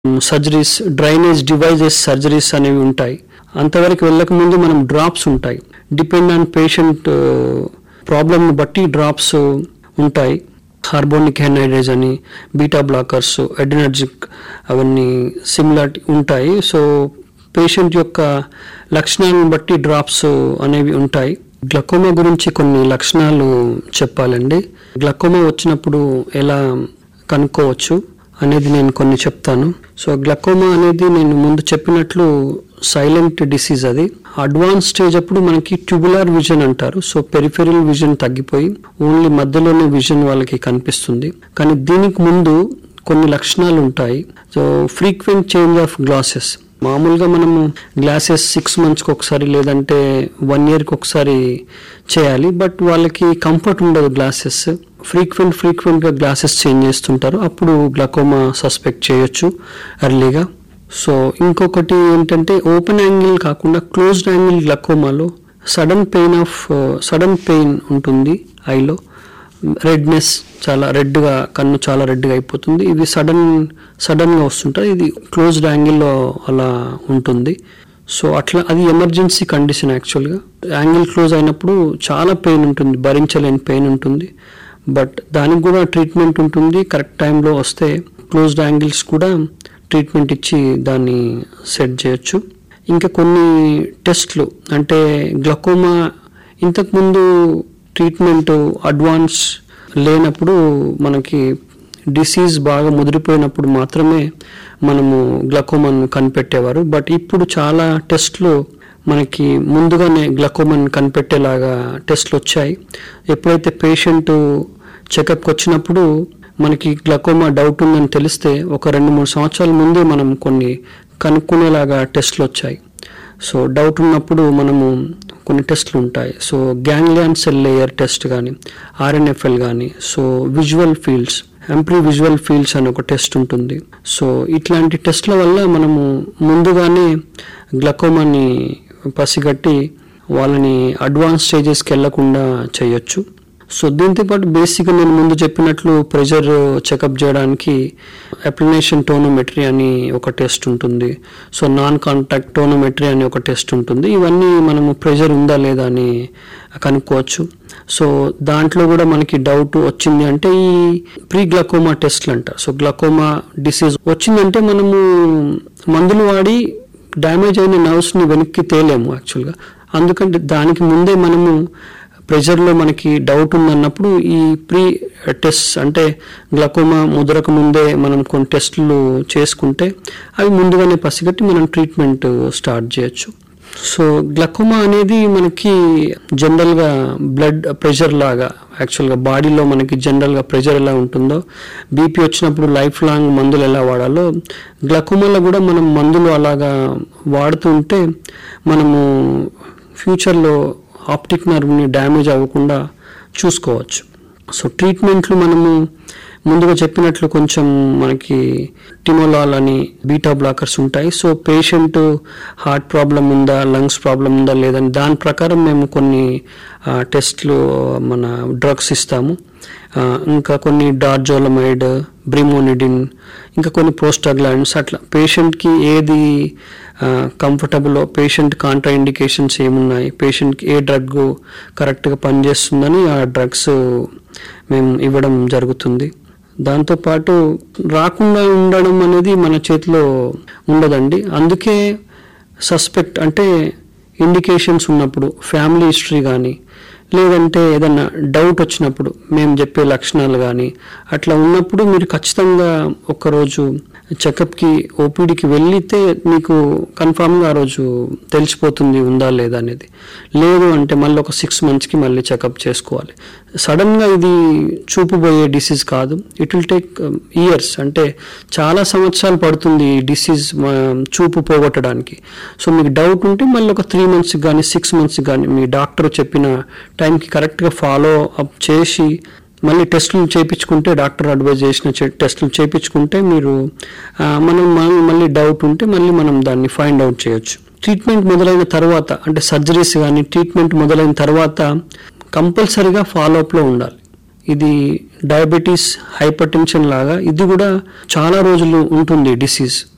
surgeries drainage devices surgeries అనేవి ఉంటాయి అంతవరకు వెళ్ళక ముందు మనం డ్రాప్స్ ఉంటాయి డిపెండ్ ఆన్ పేషెంట్ ప్రాబ్లమ్ని బట్టి డ్రాప్స్ ఉంటాయి హార్మోనిక్ హెనైడ్రేజ్ అని బీటా బ్లాకర్స్ ఎడ్రినర్జిక్ అవన్నీ సిమిలార్ ఉంటాయి సో పేషెంట్ యొక్క లక్షణాలను బట్టి డ్రాప్స్ అనేవి ఉంటాయి గ్లకోమా గురించి కొన్ని లక్షణాలు చెప్పాలండి గ్లకోమా వచ్చినప్పుడు ఎలా కనుక్కోవచ్చు అనేది నేను కొన్ని చెప్తాను సో గ్లకోమా అనేది నేను ముందు చెప్పినట్లు సైలెంట్ డిసీజ్ అది అడ్వాన్స్ స్టేజ్ అప్పుడు మనకి ట్యూబులార్ విజన్ అంటారు సో పెరిఫెరల్ విజన్ తగ్గిపోయి ఓన్లీ మధ్యలోనే విజన్ వాళ్ళకి కనిపిస్తుంది కానీ దీనికి ముందు కొన్ని లక్షణాలు ఉంటాయి so frequent change of glasses మామూలుగా మనము గ్లాసెస్ సిక్స్ మంత్స్కి ఒకసారి లేదంటే వన్ ఇయర్కి ఒకసారి చేయాలి బట్ వాళ్ళకి కంఫర్ట్ ఉండదు గ్లాసెస్ ఫ్రీక్వెంట్ ఫ్రీక్వెంట్గా గ్లాసెస్ చేంజ్ చేస్తుంటారు అప్పుడు గ్లకోమా సస్పెక్ట్ చేయొచ్చు ఎర్లీగా సో ఇంకొకటి ఏంటంటే ఓపెన్ యాంగిల్ కాకుండా క్లోజ్డ్ యాంగిల్ గ్లకోమాలో sudden pain of sudden pain ఉంటుంది ఐలో రెడ్నెస్ చాలా రెడ్గా కన్ను చాలా రెడ్గా అయిపోతుంది ఇది సడన్ సడన్గా వస్తుంటుంది ఇది క్లోజ్డ్ యాంగిల్లో అలా ఉంటుంది సో అట్లా అది ఎమర్జెన్సీ కండిషన్ యాక్చువల్గా యాంగిల్ క్లోజ్ అయినప్పుడు చాలా పెయిన్ ఉంటుంది భరించలేని పెయిన్ ఉంటుంది బట్ దానికి కూడా ట్రీట్మెంట్ ఉంటుంది కరెక్ట్ టైంలో వస్తే క్లోజ్డ్ యాంగిల్స్ కూడా ట్రీట్మెంట్ ఇచ్చి దాన్ని సెట్ చేయొచ్చు ఇంకా కొన్ని టెస్ట్లు అంటే గ్లకోమా ఇంతకుముందు ట్రీట్మెంట్ అడ్వాన్స్ లేనప్పుడు మనకి డిసీజ్ బాగా ముదిరిపోయినప్పుడు మాత్రమే మనము గ్లకోమాను కనిపెట్టేవారు బట్ ఇప్పుడు చాలా టెస్ట్లు మనకి ముందుగానే గ్లకోమాన్ కనిపెట్టేలాగా టెస్ట్లు వచ్చాయి ఎప్పుడైతే పేషెంట్ చెకప్కి వచ్చినప్పుడు మనకి గ్లకోమా డౌట్ ఉందని తెలిస్తే ఒక రెండు మూడు సంవత్సరాల ముందే మనం కొన్ని కనుక్కునేలాగా టెస్ట్లు వచ్చాయి సో డౌట్ ఉన్నప్పుడు మనము కొన్ని టెస్ట్లు ఉంటాయి so ganglion cell layer test కానీ ఆర్ఎన్ఎఫ్ఎల్ కానీ సో విజువల్ ఫీల్డ్స్ ఎంప్రీ విజువల్ ఫీల్డ్స్ అని ఒక టెస్ట్ ఉంటుంది సో ఇట్లాంటి టెస్ట్ల వల్ల మనము ముందుగానే గ్లకోమాని పసిగట్టి వాళ్ళని అడ్వాన్స్ స్టేజెస్కి వెళ్లకుండా చేయొచ్చు సో దీంతో పాటు బేసిక్గా నేను ముందు చెప్పినట్లు ప్రెషర్ చెకప్ చేయడానికి అప్లినేషన్ టోనోమెట్రీ అని ఒక టెస్ట్ ఉంటుంది సో నాన్ కాంటాక్ట్ టోనోమెట్రీ అని ఒక టెస్ట్ ఉంటుంది ఇవన్నీ మనము ప్రెషర్ ఉందా లేదా అని కనుక్కోవచ్చు సో దాంట్లో కూడా మనకి డౌట్ వచ్చింది అంటే ఈ ప్రీ గ్లకోమా టెస్ట్లు అంట సో గ్లకోమా డిసీజ్ వచ్చిందంటే మనము మందులు వాడి డ్యామేజ్ అయిన నర్వ్స్ని వెనక్కి తేలేము యాక్చువల్గా అందుకంటే దానికి ముందే మనము ప్రెషర్లో మనకి డౌట్ ఉందన్నప్పుడు ఈ ప్రీ టెస్ట్ అంటే గ్లకోమా ముదరక ముందే మనం కొన్ని టెస్టులు చేసుకుంటే అవి ముందుగానే పసిగట్టి మనం ట్రీట్మెంట్ స్టార్ట్ చేయొచ్చు సో గ్లకోమా అనేది మనకి జనరల్గా బ్లడ్ ప్రెషర్ లాగా యాక్చువల్గా బాడీలో మనకి జనరల్గా ప్రెషర్ ఎలా ఉంటుందో బీపీ వచ్చినప్పుడు లైఫ్ లాంగ్ మందులు ఎలా వాడాలో గ్లకోమాలో కూడా మనం మందులు అలాగా వాడుతుంటే మనము ఫ్యూచర్లో ఆప్టిక్ నర్వ్ని డ్యామేజ్ అవ్వకుండా చూసుకోవచ్చు సో ట్రీట్మెంట్లు మనము ముందుగా చెప్పినట్లు కొంచెం మనకి టిమోలాల్ అని బీటా బ్లాకర్స్ ఉంటాయి సో పేషెంట్ హార్ట్ ప్రాబ్లం ఉందా లంగ్స్ ప్రాబ్లం ఉందా లేదని దాని ప్రకారం మేము కొన్ని టెస్ట్లు మన డ్రగ్స్ ఇస్తాము ఆ, ఇంకా కొన్ని డార్జోలమైడ్ బ్రిమోనిడిన్ ఇంకా కొన్ని ప్రోస్టాగ్లాండ్స్ అట్లా పేషెంట్కి ఏది కంఫర్టబుల్ పేషెంట్ కాంట్రా ఇండికేషన్స్ ఏమున్నాయి పేషెంట్కి ఏ డ్రగ్ కరెక్ట్గా పనిచేస్తుందని ఆ డ్రగ్స్ మేము ఇవ్వడం జరుగుతుంది దాంతోపాటు రాకుండా ఉండడం అనేది మన చేతిలో ఉండదండి అందుకే సస్పెక్ట్ అంటే ఇండికేషన్స్ ఉన్నప్పుడు ఫ్యామిలీ హిస్టరీ కానీ లేదంటే ఏదన్నా డౌట్ వచ్చినప్పుడు మేము చెప్పే లక్షణాలు కానీ అట్లా ఉన్నప్పుడు మీరు ఖచ్చితంగా ఒక్కరోజు చెకప్కి ఓపీడీకి వెళ్ళితే మీకు కన్ఫామ్గా ఆ రోజు తెలిసిపోతుంది ఉందా లేదా అనేది లేదు అంటే మళ్ళీ ఒక సిక్స్ మంత్స్కి మళ్ళీ చెకప్ చేసుకోవాలి సడన్గా ఇది చూపుబోయే డిసీజ్ కాదు ఇట్ విల్ టేక్ ఇయర్స్ అంటే చాలా సంవత్సరాలు పడుతుంది ఈ డిసీజ్ చూపు పోగొట్టడానికి సో మీకు డౌట్ ఉంటే మళ్ళీ ఒక త్రీ మంత్స్కి కానీ సిక్స్ మంత్స్కి కానీ మీ డాక్టర్ చెప్పిన టైంకి కరెక్ట్గా ఫాలో అప్ చేసి మళ్ళీ టెస్టులు చేయించుకుంటే డాక్టర్ అడ్వైజ్ చేసిన చె- టెస్టులు చేయించుకుంటే మీరు ఆ, మనం మన- మళ్ళీ డౌట్ ఉంటే మళ్ళీ మనం దాన్ని ఫైండ్ అవుట్ చేయొచ్చు ట్రీట్మెంట్ మొదలైన తర్వాత అంటే సర్జరీస్ కానీ ట్రీట్మెంట్ మొదలైన తర్వాత కంపల్సరీగా ఫాలోఅప్లో ఉండాలి ఇది డయాబెటీస్ హైపర్ టెన్షన్ లాగా ఇది కూడా చాలా రోజులు ఉంటుంది డిసీజ్